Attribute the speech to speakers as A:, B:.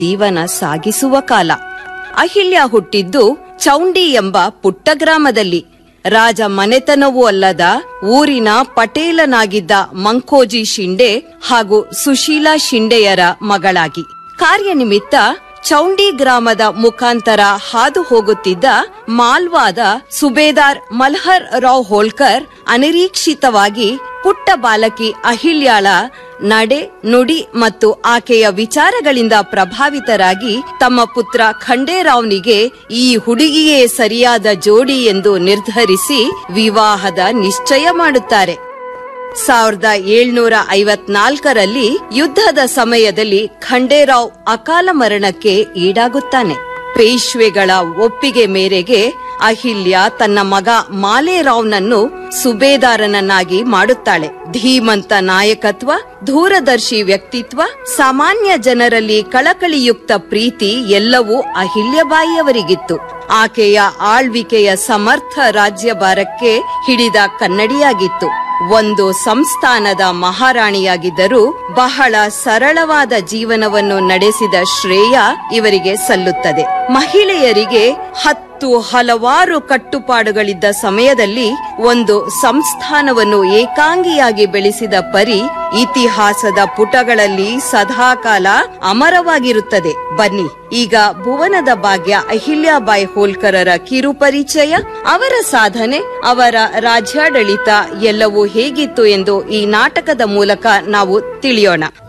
A: ಜೀವನ ಸಾಗಿಸುವ ಕಾಲ ಅಹಿಲ್ಯ ಹುಟ್ಟಿದ್ದು ಚೌಂಡಿ ಎಂಬ ಪುಟ್ಟ ಗ್ರಾಮದಲ್ಲಿ ರಾಜ ಮನೆತನವೂ ಅಲ್ಲದ ಊರಿನ ಪಟೇಲನಾಗಿದ್ದ ಮಂಕೋಜಿ ಶಿಂಡೆ ಹಾಗೂ ಸುಶೀಲಾ ಶಿಂಡೆಯರ ಮಗಳಾಗಿ ಕಾರ್ಯನಿಮಿತ್ತ ಚೌಂಡಿ ಗ್ರಾಮದ ಮುಖಾಂತರ ಹಾದು ಹೋಗುತ್ತಿದ್ದ ಮಾಲ್ವಾದ ಸುಬೇದಾರ್ ಮಲ್ಹರ್ ರಾವ್ ಹೋಳ್ಕರ್ ಅನಿರೀಕ್ಷಿತವಾಗಿ ಪುಟ್ಟ ಬಾಲಕಿ ಅಹಿಲ್ಯಾಳ ನಡೆ ನುಡಿ ಮತ್ತು ಆಕೆಯ ವಿಚಾರಗಳಿಂದ ಪ್ರಭಾವಿತರಾಗಿ ತಮ್ಮ ಪುತ್ರ ಖಂಡೇರಾವ್ನಿಗೆ ಈ ಹುಡುಗಿಯೇ ಸರಿಯಾದ ಜೋಡಿ ಎಂದು ನಿರ್ಧರಿಸಿ ವಿವಾಹದ ನಿಶ್ಚಯ ಮಾಡುತ್ತಾರೆ ಸಾವಿರದ ಏಳ್ನೂರ ಐವತ್ನಾಲ್ಕರಲ್ಲಿ ಯುದ್ಧದ ಸಮಯದಲ್ಲಿ ಖಂಡೇರಾವ್ ಅಕಾಲ ಮರಣಕ್ಕೆ ಈಡಾಗುತ್ತಾನೆ ಪೇಶ್ವೆಗಳ ಒಪ್ಪಿಗೆ ಮೇರೆಗೆ ಅಹಿಲ್ಯ ತನ್ನ ಮಗ ಮಾಲೇರಾವ್ನನ್ನು ಸುಬೇದಾರನನ್ನಾಗಿ ಮಾಡುತ್ತಾಳೆ ಧೀಮಂತ ನಾಯಕತ್ವ ದೂರದರ್ಶಿ ವ್ಯಕ್ತಿತ್ವ ಸಾಮಾನ್ಯ ಜನರಲ್ಲಿ ಕಳಕಳಿಯುಕ್ತ ಪ್ರೀತಿ ಎಲ್ಲವೂ ಅಹಿಲ್ಯಬಾಯಿಯವರಿಗಿತ್ತು ಆಕೆಯ ಆಳ್ವಿಕೆಯ ಸಮರ್ಥ ರಾಜ್ಯಭಾರಕ್ಕೆ ಹಿಡಿದ ಕನ್ನಡಿಯಾಗಿತ್ತು ಒಂದು ಸಂಸ್ಥಾನದ ಮಹಾರಾಣಿಯಾಗಿದ್ದರೂ ಬಹಳ ಸರಳವಾದ ಜೀವನವನ್ನು ನಡೆಸಿದ ಶ್ರೇಯ ಇವರಿಗೆ ಸಲ್ಲುತ್ತದೆ ಮಹಿಳೆಯರಿಗೆ ಹತ್ತು ಹಲವಾರು ಕಟ್ಟುಪಾಡುಗಳಿದ್ದ ಸಮಯದಲ್ಲಿ ಒಂದು ಸಂಸ್ಥಾನವನ್ನು ಏಕಾಂಗಿಯಾಗಿ ಬೆಳೆಸಿದ ಪರಿ ಇತಿಹಾಸದ ಪುಟಗಳಲ್ಲಿ ಸದಾಕಾಲ ಅಮರವಾಗಿರುತ್ತದೆ ಬನ್ನಿ ಈಗ ಭುವನದ ಭಾಗ್ಯ ಅಹಿಲ್ಯಾಬಾಯಿ ಹೋಲ್ಕರರ ಕಿರುಪರಿಚಯ ಅವರ ಸಾಧನೆ ಅವರ ರಾಜ್ಯಾಡಳಿತ ಎಲ್ಲವೂ ಹೇಗಿತ್ತು ಎಂದು ಈ ನಾಟಕದ ಮೂಲಕ ನಾವು ತಿಳಿಯೋಣ